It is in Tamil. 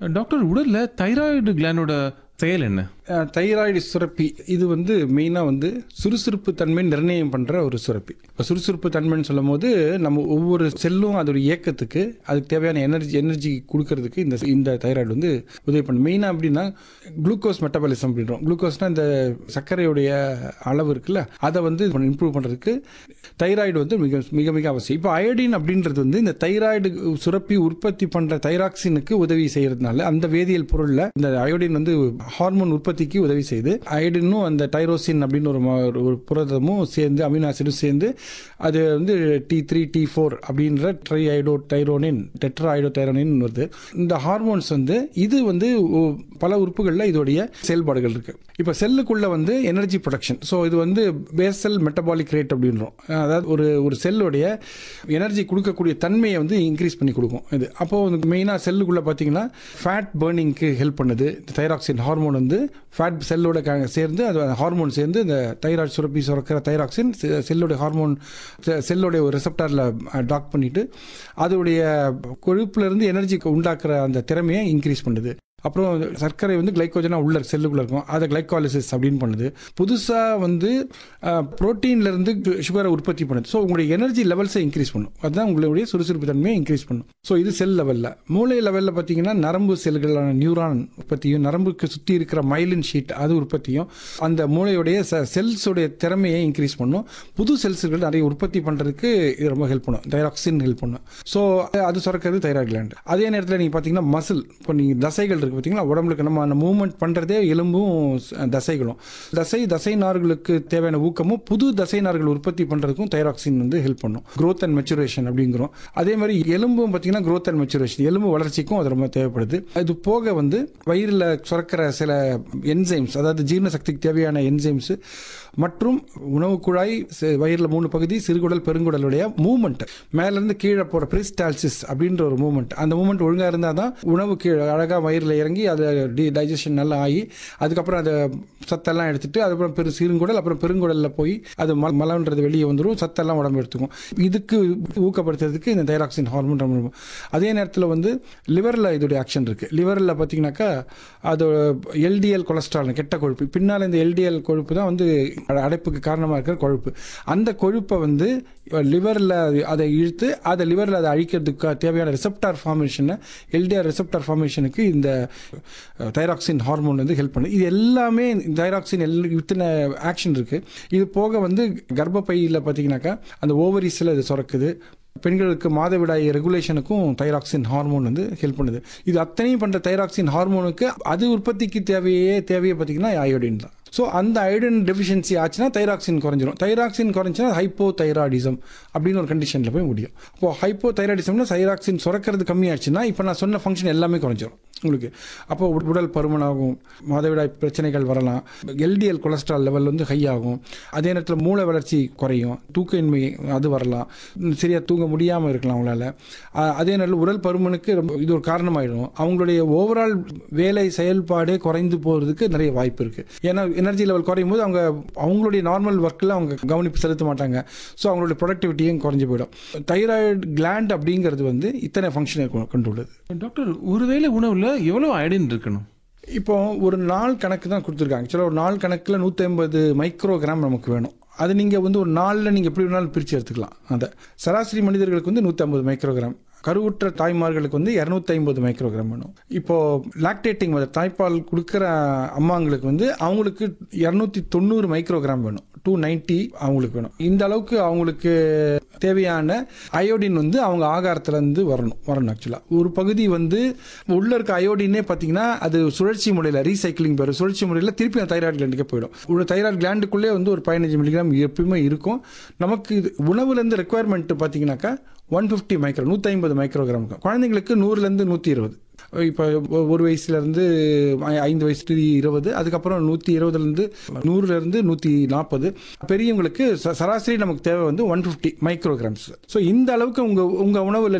டாக்டர் உடல்ல தைராய்டு கிளானோட செயல் என்ன தைராய்டு சுரப்பி இது வந்து மெயினாக வந்து சுறுசுறுப்பு தன்மை நிர்ணயம் பண்ணுற ஒரு சுரப்பி இப்போ சுறுசுறுப்பு தன்மைன்னு சொல்லும் போது நம்ம ஒவ்வொரு செல்லும் அதோட இயக்கத்துக்கு அதுக்கு தேவையான எனர்ஜி எனர்ஜி கொடுக்கறதுக்கு இந்த இந்த தைராய்டு வந்து உதவி பண்ணும் மெயினாக அப்படின்னா குளுக்கோஸ் மெட்டபாலிசம் அப்படின்றோம் குளுக்கோஸ்னால் இந்த சர்க்கரையுடைய அளவு இருக்குல்ல அதை வந்து இம்ப்ரூவ் பண்ணுறதுக்கு தைராய்டு வந்து மிக மிக மிக அவசியம் இப்போ அயோடின் அப்படின்றது வந்து இந்த தைராய்டு சுரப்பி உற்பத்தி பண்ணுற தைராக்சினுக்கு உதவி செய்யறதுனால அந்த வேதியியல் பொருளில் இந்த அயோடின் வந்து ஹார்மோன் உற்பத்திக்கு உதவி செய்யுது அயோடினும் அந்த டைரோசின் அப்படின்னு ஒரு ம- ஒரு புரதமும் சேர்ந்து அமினோ ஆசிடும் சேர்ந்து அது வந்து டி த்ரீ டி ஃபோர் அப்படின்ற tri iodo thyronine tetra iodo thyronine வருது இந்த ஹார்மோன்ஸ் வந்து இது வந்து ஒ- பல உறுப்புகளில் இதோடைய செயல்பாடுகள் இருக்கு இப்போ செல்லுக்குள்ள வந்து எனர்ஜி ப்ரொடக்ஷன் ஸோ இது வந்து பேசல் மெட்டபாலிக் ரேட் அப்படின்றோம் அதாவது ஒரு ஒரு செல்லுடைய எனர்ஜி கொடுக்கக்கூடிய தன்மையை வந்து இன்க்ரீஸ் பண்ணி கொடுக்கும் இது அப்போ மெயினாக செல்லுக்குள்ள பார்த்தீங்கன்னா ஃபேட் பேர்னிங்க்கு ஹெல்ப் பண்ணுது தைராக்சின் ஹார்மோன் வந்து ஃபேட் செல்லோட க- சேர்ந்து அது ஹார்மோன் சேர்ந்து இந்த தைராய்டு சுரப்பி சுரக்கிற தைராக்சின் செல்லோட ஹார்மோன் செல்லோடைய ஒரு ரிசப்டாரில் டாக் பண்ணிட்டு அதோடைய கொழுப்புல இருந்து எனர்ஜி உண்டாக்குற அந்த திறமையை இன்க்ரீஸ் பண்ணுது அப்புறம் சர்க்கரை வந்து கிளைக்கோஜனாக உள்ள செல்லுக்குள்ள இருக்கும் அதை கிளைக்காலிசிஸ் அப்படின்னு பண்ணுது புதுசாக வந்து புரோட்டீன்ல இருந்து சுகரை உற்பத்தி பண்ணுது ஸோ உங்களுடைய எனர்ஜி லெவல்ஸை இன்க்ரீஸ் பண்ணும் அதுதான் உங்களுடைய சுறுசுறுப்பு தன்மையை இன்க்ரீஸ் பண்ணும் ஸோ இது செல் லெவலில் மூளை லெவலில் பார்த்தீங்கன்னா நரம்பு செல்களான நியூரான் உற்பத்தியும் நரம்புக்கு சுற்றி இருக்கிற மைலின் ஷீட் அது உற்பத்தியும் அந்த மூளையுடைய செல்ஸுடைய திறமையை இன்க்ரீஸ் பண்ணும் புது செல்ஸ்கள் நிறைய உற்பத்தி பண்ணுறதுக்கு இது ரொம்ப ஹெல்ப் பண்ணும் தைராக்சின் ஹெல்ப் பண்ணும் ஸோ அது சுரக்கிறது தைராய்டு gland அதே நேரத்தில் நீங்கள் பார்த்தீங்கன்னா மசில் இப்போ நீங்கள் தசைகள் இருக்குது பார்த்தீங்களா உடம்புக்கு நம்ம அந்த மூவ்மெண்ட் பண்ணுறதே எலும்பும் ஸ்- தசைகளும் தசை தசை நார்களுக்கு தேவையான ஊக்கமும் புது தசை நார்கள் உற்பத்தி பண்ணுறதுக்கும் தைராக்சின் வந்து ஹெல்ப் பண்ணும் growth அண்ட் மெச்சுரேஷன் அப்படிங்கிறோம் அதே மாதிரி எலும்பும் பார்த்தீங்கன்னா growth அண்ட் மெச்சுரேஷன் எலும்பு வளர்ச்சிக்கும் அது ரொம்ப தேவைப்படுது இது போக வந்து வயிறில் சுரக்கிற சில என்சைம்ஸ் அதாவது ஜீரண சக்திக்கு தேவையான என்சைம்ஸ் மற்றும் உணவு குழாய் சி- வயிறுல மூணு பகுதி சிறுகுடல் பெருங்குடலுடைய மூவ்மெண்ட் மேலேருந்து கீழே போகிற பிரிஸ்டால்சிஸ் அப்படின்ற ஒரு மூவ்மெண்ட் அந்த மூவ்மெண்ட் ஒழுங்காக இருந்தால் தான் உணவு கீழே அழகாக வயிறில் இறங்கி அது டி டைஜஷன் நல்லா ஆகி அதுக்கப்புறம் அதை சத்தெல்லாம் எடுத்துட்டு அதுக்கப்புறம் பெரு சிறுங்குடல் அப்புறம் பெருங்குடலில் போய் அது மல மலன்றது வெளியே வந்துடும் சத்தெல்லாம் உடம்பு எடுத்துக்கும் இதுக்கு ஊக்கப்படுத்துறதுக்கு இந்த தைராக்சின் ஹார்மோன் ரொம்ப ரொம்ப- அதே நேரத்தில் வந்து லிவரில் இதோடைய ஆக்ஷன் இருக்குது லிவரில் பார்த்தீங்கன்னாக்கா அது எல்டிஎல் கொலஸ்ட்ரால் கெட்ட கொழுப்பு பின்னால் இந்த எல்டிஎல் கொழுப்பு தான் வந்து அட- அடைப்புக்கு காரணமாக இருக்கிற கொழுப்பு அந்த கொழுப்பை வந்து லிவரில் அதை இழுத்து அதை லிவரில் அதை அழிக்கிறதுக்கு தேவையான ரிசப்டார் ஃபார்மேஷனை எல்டிஆர் ரிசப்டார் ஃபார்மேஷனுக்கு இந்த தைராக்சின் ஹார்மோன் வந்து ஹெல்ப் பண்ணுது இது எல்லாமே தைராக்சின் எல் இத்தனை ஆக்ஷன் இருக்குது இது போக வந்து கர்ப்பப்பையில் பார்த்தீங்கன்னாக்கா அந்த ஓவரிஸில் இது சுரக்குது பெண்களுக்கு மாதவிடாய் ரெகுலேஷனுக்கும் தைராக்சின் ஹார்மோன் வந்து ஹெல்ப் பண்ணுது இது அத்தனையும் பண்ணுற தைராக்சின் ஹார்மோனுக்கு அது உற்பத்திக்கு தேவையே தேவையை பார்த்தீங்கன்னா அயோடின் தான் ஸோ அந்த அயோடின் டெஃபிஷியன்சி ஆச்சுன்னா தைராக்சின் குறைஞ்சிரும் தைராக்சின் குறைஞ்சினா ஹைப்போ தைராய்டிசம் அப்படின்னு ஒரு கண்டிஷனில் போய் முடியும் இப்போ ஹைப்போ தைராய்டிசம்னா தைராக்சின் சுரக்கிறது கம்மியாச்சுன்னா இப்போ நான் சொன்ன ஃபங்க்ஷன் எல்லாமே குறைஞ்சிரும் உங்களுக்கு அப்போ உட- உடல் பருமனாகும் மாதவிடாய் பிரச்சனைகள் வரலாம் எல்டிஎல் கொலஸ்ட்ரால் லெவல் வந்து ஹை ஆகும் அதே நேரத்தில் மூளை வளர்ச்சி குறையும் தூக்கமின்மை அது வரலாம் ம், சரியா தூங்க முடியாமல் இருக்கலாம் அவங்களால அ- அதே நேரத்தில் உடல் பருமனுக்கு ரொம்ப இது ஒரு காரணமாயிடும் அவங்களுடைய ஓவரால் வேலை செயல்பாடே குறைந்து போகிறதுக்கு நிறைய வாய்ப்பு இருக்குது ஏன்னா எனர்ஜி லெவல் குறையும் போது அவங்க அவங்களுடைய நார்மல் ஒர்க்கில் அவங்க கவனிப்பு செலுத்த மாட்டாங்க ஸோ அவங்களுடைய ப்ரொடக்டிவிட்டியும் குறைஞ்சு போயிடும் தைராய்டு கிளாண்ட் அப்படிங்கிறது வந்து இத்தனை ஃபங்க்ஷனை கொண்டுள்ளது டாக்டர் ஒருவேளை உணவுல எவ்வளவு அயடின் இருக்கணும் இப்போ ஒரு நாள் கணக்கு தான் கொடுத்துருக்காங்க சில ஒரு நாள் கணக்கில் நூற்றி ஐம்பது மைக்ரோகிராம் நமக்கு வேணும் அது நீங்கள் வந்து ஒரு நாளில் நீங்கள் எப்படி வேணாலும் பிரித்து எடுத்துக்கலாம் அந்த சராசரி மனிதர்களுக்கு வந்து நூற்றி ஐம்பது மைக்ரோகிராம் கருவுற்ற தாய்மார்களுக்கு வந்து இரநூத்தி ஐம்பது மைக்ரோகிராம் வேணும் இப்போ லாக்டேட்டிங் மதர் தாய்ப்பால் கொடுக்குற அம்மாங்களுக்கு வந்து அவங்களுக்கு இரநூத்தி தொண்ணூறு மைக்ரோகிராம் வேணும் டூ நைன்ட்டி அவங்களுக்கு வேணும் இந்த அளவுக்கு அவங்களுக்கு தேவையான அயோடின் வந்து அவங்க ஆகாரத்துல இருந்து வரணும் வரணும் ஆக்சுவலாக ஒரு பகுதி வந்து உள்ள இருக்க அயோடினே பார்த்தீங்கன்னா அது சுழற்சி முறையில் ரீசைக்கிளிங் பேர் சுழற்சி முறையில் திருப்பி அந்த தைராய்டு கிளாண்டுக்கே போயிடும் ஒரு தைராய்டு கிளாண்டுக்குள்ளே வந்து ஒரு பதினஞ்சு மில்லிகிராம் எப்பயுமே இருக்கும் நமக்கு இது உணவுலேருந்து ரெக்குவயர்மெண்ட் பார்த்தீங்கன்னாக்கா ஒன் ஃபிஃப்டி மைக்ரோ நூற்றி ஐம்பது மைக்ரோகிராம் இருக்கும் குழந்தைங்களுக்கு நூறுலேருந்து நூற்றி இருபது இப்போ ஒரு வயசுலேருந்து ஐந்து வயசு இருபது அதுக்கப்புறம் நூற்றி இருபதுலேருந்து நூறுலேருந்து நூற்றி நாற்பது பெரியவங்களுக்கு ச- சராசரி நமக்கு தேவை வந்து ஒன் ஃபிஃப்டி மைக்ரோகிராம்ஸ் ஸோ இந்த அளவுக்கு உங்கள் உங்கள் உணவில்